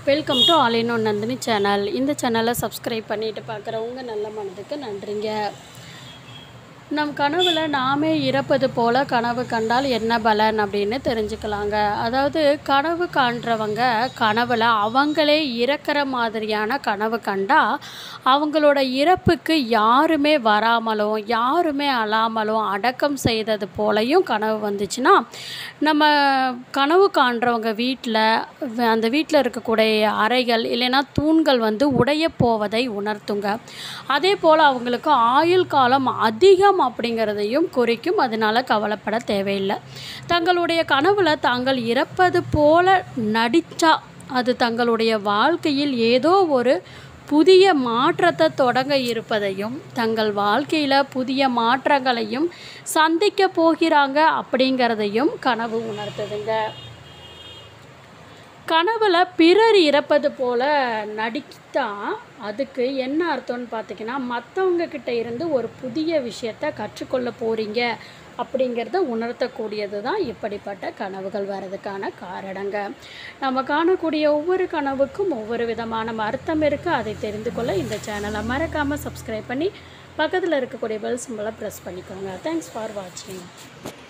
welcome to all in one Nandini channel இந்த சேனலை subscribe பண்ணிட்டு பார்க்குறவங்க நல்ல மனதுக்கு நன்றிங்க நம் கனவுல நாமே இறப்பது போல கனவு கண்டால் என்ன பலன் அப்படின்னு தெரிஞ்சுக்கலாங்க அதாவது கனவு காண்றவங்க கனவுல அவங்களே இறக்கிற மாதிரியான கனவு கண்டா அவங்களோட இறப்புக்கு யாருமே வராமலும் யாருமே அழாமலும் அடக்கம் செய்தது போலையும் கனவு வந்துச்சுன்னா நம்ம கனவு காண்றவங்க வீட்டில் அந்த வீட்டில் இருக்கக்கூடிய அறைகள் இல்லைன்னா தூண்கள் வந்து உடைய போவதை உணர்த்துங்க அதே போல் அவங்களுக்கு ஆயுள் காலம் அதிகம் அப்படிங்கிறதையும் குறிக்கும் அதனால கவலைப்பட தேவையில்லை தங்களுடைய கனவுல தாங்கள் இறப்பது போல நடித்தா அது தங்களுடைய வாழ்க்கையில் ஏதோ ஒரு புதிய மாற்றத்தை தொடங்க இருப்பதையும் தங்கள் வாழ்க்கையில் புதிய மாற்றங்களையும் சந்திக்க போகிறாங்க அப்படிங்கிறதையும் கனவு உணர்த்துதுங்க கனவுல பிறர் இறப்பது போல நடித்தா அதுக்கு என்ன அர்த்தம்னு பார்த்தீங்கன்னா மற்றவங்க கிட்ட இருந்து ஒரு புதிய விஷயத்த கற்றுக்கொள்ள போகிறீங்க அப்படிங்கிறத உணர்த்தக்கூடியது தான் இப்படிப்பட்ட கனவுகள் வர்றதுக்கான காரணங்க நம்ம காணக்கூடிய ஒவ்வொரு கனவுக்கும் ஒவ்வொரு விதமான அர்த்தம் இருக்குது அதை தெரிந்து கொள்ள இந்த சேனலை மறக்காமல் சப்ஸ்கிரைப் பண்ணி பக்கத்தில் இருக்கக்கூடிய பெல் சிம்பிளை ப்ரெஸ் பண்ணிக்கோங்க தேங்க்ஸ் ஃபார் வாட்சிங்